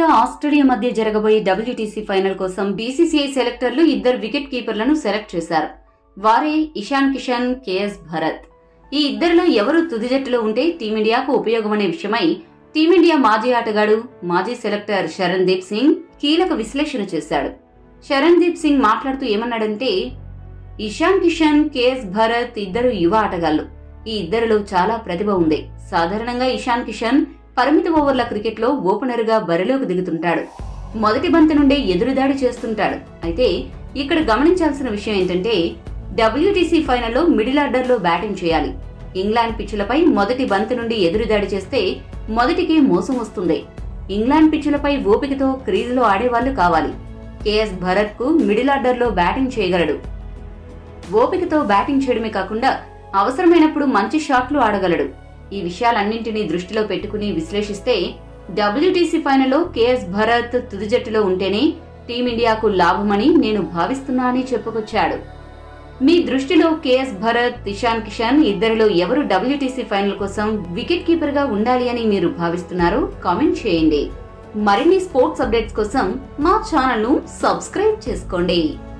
India Australia మధ్య జరగబోయే WTC final కోసం బీసీసీఐ సెలెక్టర్లు ఇద్దరు వికెట్ కీపర్లను సెలెక్ట్ చేశారు వారే ఇషాన్ కిషన్ కేఎస్ భరత్ ఈ ఇద్దరిలో ఎవరు తుది జట్టులో ఉంటే టీమిండియాకు ఉపయోగమనే విషయమై టీమిండియా మాజీ ఆటగాడు మాజీ సెలెక్టర్ శరణ్ దీప్ సింగ్ కీలక విశ్లేషణ చేశాడు శరణ్ దీప్ సింగ్ మాట్లాడుతూ ఏమన్నాడంటే ఇషాన్ కిషన్ కేఎస్ భరత్ ఇద్దరు యువ ఆటగాళ్లు ఈ ఇద్దరిలో చాలా ప్రతిభ ఉంది సాధారణంగా ఇషాన్ కిషన్ పరిమిత ఓవర్ల క్రికెట్లో ఓపెనర్ గా బరిలోకి దిగుతుంటాడు మొదటి బంతి నుండే ఎదురుదాడి చేస్తుంటాడు అయితే ఇక్కడ గమనించాల్సిన విషయం ఏంటంటే డబ్ల్యూటీసీ ఫైనల్లో మిడిల్ ఆర్డర్లో బ్యాటింగ్ చేయాలి ఇంగ్లాండ్ పిచ్చులపై మొదటి బంతి నుండి ఎదురుదాడి చేస్తే మొదటికే మోసం వస్తుంది ఇంగ్లాండ్ పిచ్చులపై ఓపికతో క్రీజులో ఆడేవాళ్లు కావాలి కేఎస్ భరత్ కు మిడిల్ ఆర్డర్లో బ్యాటింగ్ చేయగలడు ఓపికతో బ్యాటింగ్ చేయడమే కాకుండా అవసరమైనప్పుడు మంచి షాట్లు ఆడగలడు ఈ విషయాలన్నింటినీ దృష్టిలో పెట్టుకుని విశ్లేషిస్తే డబ్ల్యూటీసీ ఫైనల్లో కేఎస్ భరత్ తుది జట్టులో ఉంటేనే టీమిండియాకు లాభమని నేను భావిస్తున్నా అని చెప్పుకొచ్చాడు మీ దృష్టిలో కేఎస్ భరత్ ఇషాన్ కిషన్ ఇద్దరిలో ఎవరు డబ్ల్యూటీసీ ఫైనల్ కోసం వికెట్ కీపర్ గా ఉండాలి అని మీరు భావిస్తున్నారు కామెంట్ చేయండి మరిన్ని స్పోర్ట్స్ అప్డేట్స్ కోసం మా ఛానల్ ను సబ్స్క్రైబ్ చేసుకోండి